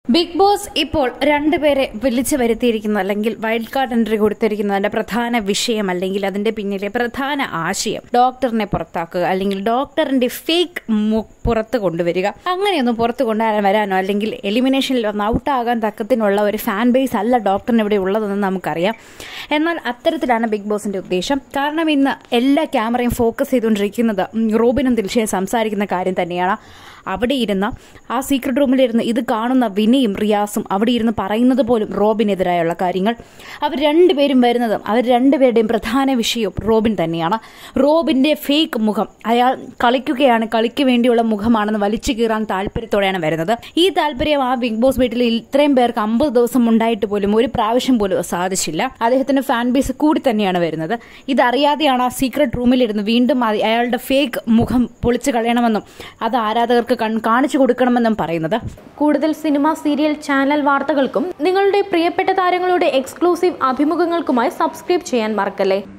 big boss ഇപ്പോൾ രണ്ടുപേരെ വിളിച്ചു വരുത്തിയിരിക്കുന്നു അല്ലെങ്കിൽ വൈൽഡ് കാർഡ് എൻട്രി കൊടുത്തിരിക്കുന്നതിന്റെ പ്രധാന വിഷയം അല്ലെങ്കിൽ അതിന്റെ പിന്നിലെ പ്രധാന ആശയം ഡോക്ടറിനെ പുറത്താക്കുക അല്ലെങ്കിൽ ഡോക്ടറിന്റെ ഫേക്ക് പുറത്ത് കൊണ്ടുവരിക അങ്ങനെയൊന്നും പുറത്ത് കൊണ്ടുവരാൻ വരാനോ അല്ലെങ്കിൽ എലിമിനേഷനിൽ ഒന്ന് ഔട്ടാകാൻ തക്കത്തിനുള്ള ഒരു ഫാൻ ബേസ് അല്ല ഡോക്ടറിന് ഇവിടെ ഉള്ളതെന്ന് നമുക്കറിയാം എന്നാൽ അത്തരത്തിലാണ് ബിഗ് ബോസിന്റെ ഉദ്ദേശം കാരണം ഇന്ന് എല്ലാ ക്യാമറയും ഫോക്കസ് ചെയ്തുകൊണ്ടിരിക്കുന്നത് ഉം, റോബിനും ദിൽഷയും സംസാരിക്കുന്ന കാര്യം തന്നെയാണ് അവിടെ ഇരുന്ന് ആ സീക്രട്ട് റൂമിലിരുന്ന് ഇത് കാണുന്ന വിനയും റിയാസും അവിടെ ഇരുന്ന് പറയുന്നത് പോലും റോബിനെതിരായുള്ള കാര്യങ്ങൾ അവർ രണ്ടുപേരും വരുന്നതും അവർ രണ്ടുപേരുടെയും പ്രധാന വിഷയവും റോബിൻ തന്നെയാണ് റോബിന്റെ ഫേക്ക് മുഖം അയാൾ കളിക്കുകയാണ് കളിക്ക് വേണ്ടിയുള്ള മുഖമാണെന്ന് വലിച്ചു കീറാൻ താല്പര്യത്തോടെയാണ് വരുന്നത് ഈ താല്പര്യം ആ ബിഗ് ബോസ് വീട്ടിൽ ഇത്രയും പേർക്ക് അമ്പത് ദിവസം ഉണ്ടായിട്ട് പോലും ഒരു പ്രാവശ്യം പോലും സാധിച്ചില്ല അദ്ദേഹത്തിന്റെ ഫാൻ ബേസ് കൂടി തന്നെയാണ് വരുന്നത് ഇതറിയാതെയാണ് ആ സീക്രട്ട് റൂമിലിരുന്ന് വീണ്ടും ആ- അയാളുടെ ഫേക്ക് മുഖം പൊളിച്ചു കളയണമെന്നും അത് ആരാധകർക്ക് കൺ കാണിച്ചു കൊടുക്കണമെന്നും പറയുന്നത് കൂടുതൽ സിനിമ സീരിയൽ ചാനൽ വാർത്തകൾക്കും നിങ്ങളുടെ പ്രിയപ്പെട്ട താരങ്ങളുടെ എക്സ്ക്ലൂസീവ് അഭിമുഖങ്ങൾക്കുമായി സബ്സ്ക്രൈബ് ചെയ്യാൻ മറക്കല്ലേ